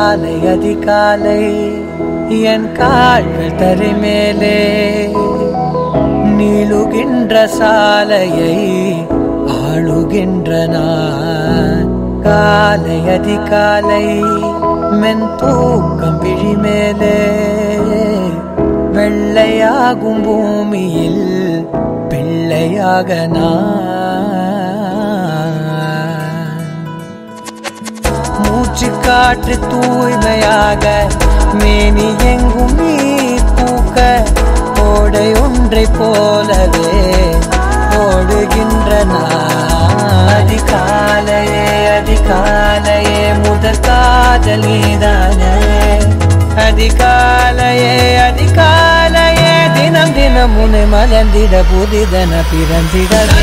காலை அதிகாலை என் கால்கள் தரை மேலே நீளுகின்ற சாலையை ஆளுகின்ற நான் காலை அதிகாலை மென் தூக்கம் விழி மேலே வெள்ளையாகும் பூமியில் பிள்ளையாக நான் மூச்சு காற்று தூய்மையாக மேனி எங்கும் நீர் பூக்க ஓடை ஒன்றை போலவே ஓடுகின்ற நான் அதிகாலையே அதிகாலையே முதல் காதல் நீதானே அதிகாலையே அதிகாலையே தினம் தினம் உன்னை மலர்ந்திட புதிதன பிறந்திடவே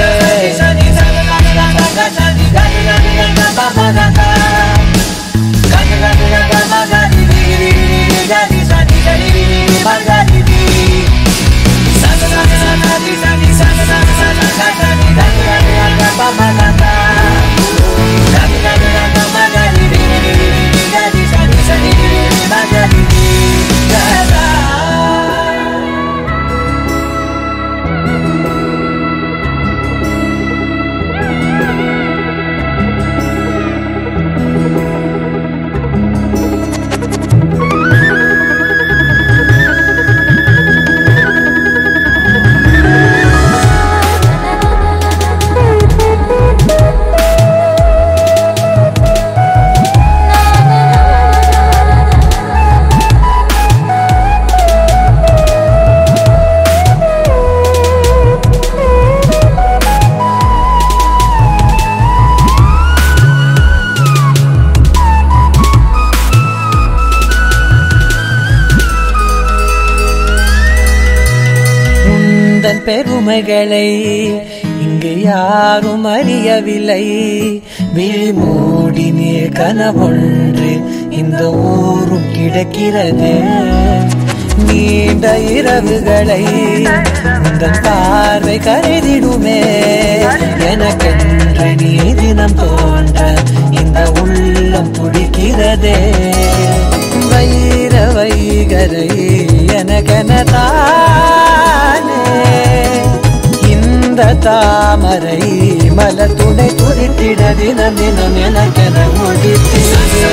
உந்தன் பெருமைகளை இங்கு யாரும் அறியவில்லை விழிமூடி நீர் கனவொன்று இந்த ஊரும் கிடக்கிறது நீண்ட இரவுகளை உந்தன் பார்வை கருதிடுமே எனக்கென்று நீ தினம் தோன்ற இந்த உள்ளம் துடிக்கிறதே வைர வைகரை எனக்கென தானே இந்த தாமரை மல துணை துடித்திட தினம் தினம் எனக்கென முடித்து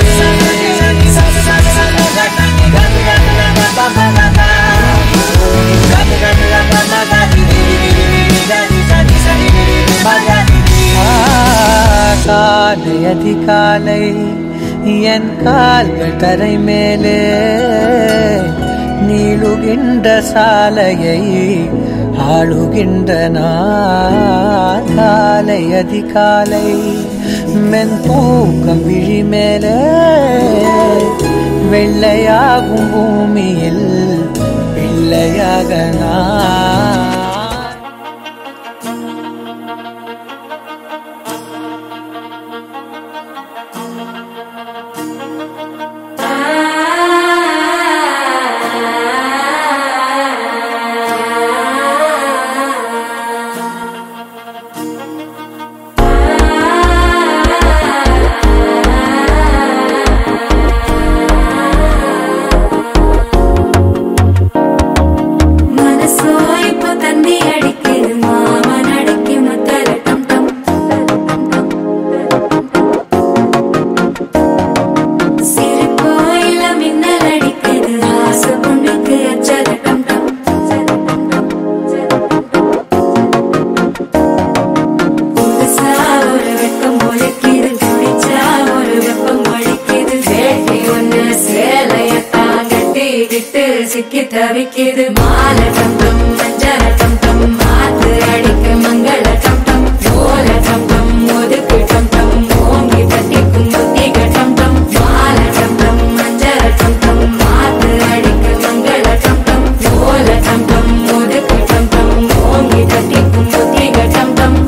காலை அதிகாலை என் கால்கள் தரை மேலே நீளுகின்ற சாலையை ஆளுகின்ற நான் காலை அதிகாலை மென் தூக்கம் விழி மேலே வெள்ளையாகும் பூமியில் பிள்ளையாக நான் மனசோ இப்போ தண்ணி அடிக்குது மாமன் அடிக்கு முத்தர டம் டம் சிரிப்போ இல்ல மின்னல் அடிக்குது ஆச பொண்ணுக்கு அச்சத டம் டம் புதுசா ஒரு வெக்கம் முளைக்குது குடிச்சா ஒரு வெப்பம் வலிக்குது வேட்டி ஒண்ணு சேலையத்தான் கட்டிக்கிட்டு சிக்கி தவிக்குது மாலை டம் டம் மஞ்சள டம் டம் மாத்து அடிக்க மங்கள டம் டம் ஓல டம் டம் ஒதுக்கு டம் டம் ஓங்கி தட்டிக்கும் புத்திக டம் டம் மாலை டம் டம் மஞ்சள டம் டம் மாத்து அடிக்க மங்கள டம் டம் ஓல டம் டம் ஒதுக்கு டம் டம் ஓங்கி தட்டிக்கும் புத்திக டம் டம்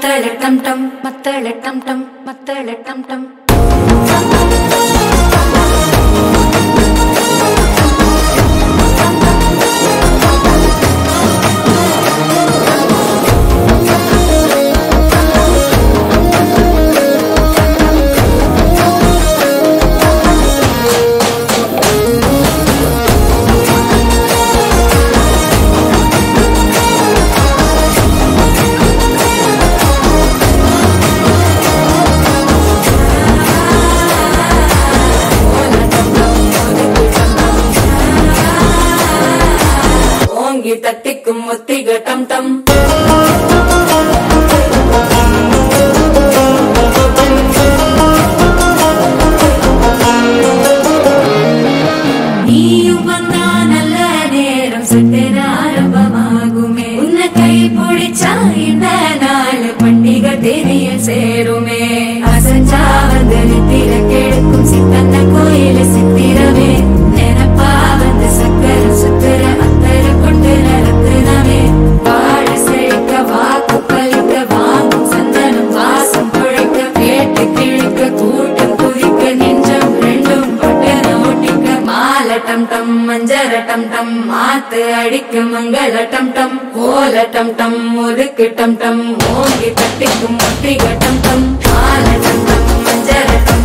மத்தள டம் டம் மத்தள டம் டம் மத்தள டம் டம் ஓங்கி தட்டிக்கும் ஒத்திக டம் டம் நீயும் வந்தா நல்ல நேரம் சட்டு ஆரம்பமாகுமே உன்னை கை பிடிச்சா இந்த நாள் பண்டிகை தெரிய சேருமே அசஞ்சா வந்து நித்திர கெடுக்கும் சித்தன்ன கோயில சித்திரமே நினப்பா வந்து சக்கர சுத்துற அத்தர கொண்டு நடத்துனவே வாழ செழிக்க வாக்கு பலிக்க வாங்கும் சந்தனம் வாசம் குழைக்க கேட்டு கிழிக்க கூட்டம் குதிக்க நெஞ்சம் ரெண்டும் பட்டன ஒட்டிக்க மால டம் டம் மஞ்சர டம் டம் மாத்து அடிக்க மங்கள டம் டம் கோல டம் டம் முறுக்கு டம் டம் ஓங்கி தட்டிக்கும் ஒட்டிக டம் டம் மால டம் டம் மஞ்சர டம்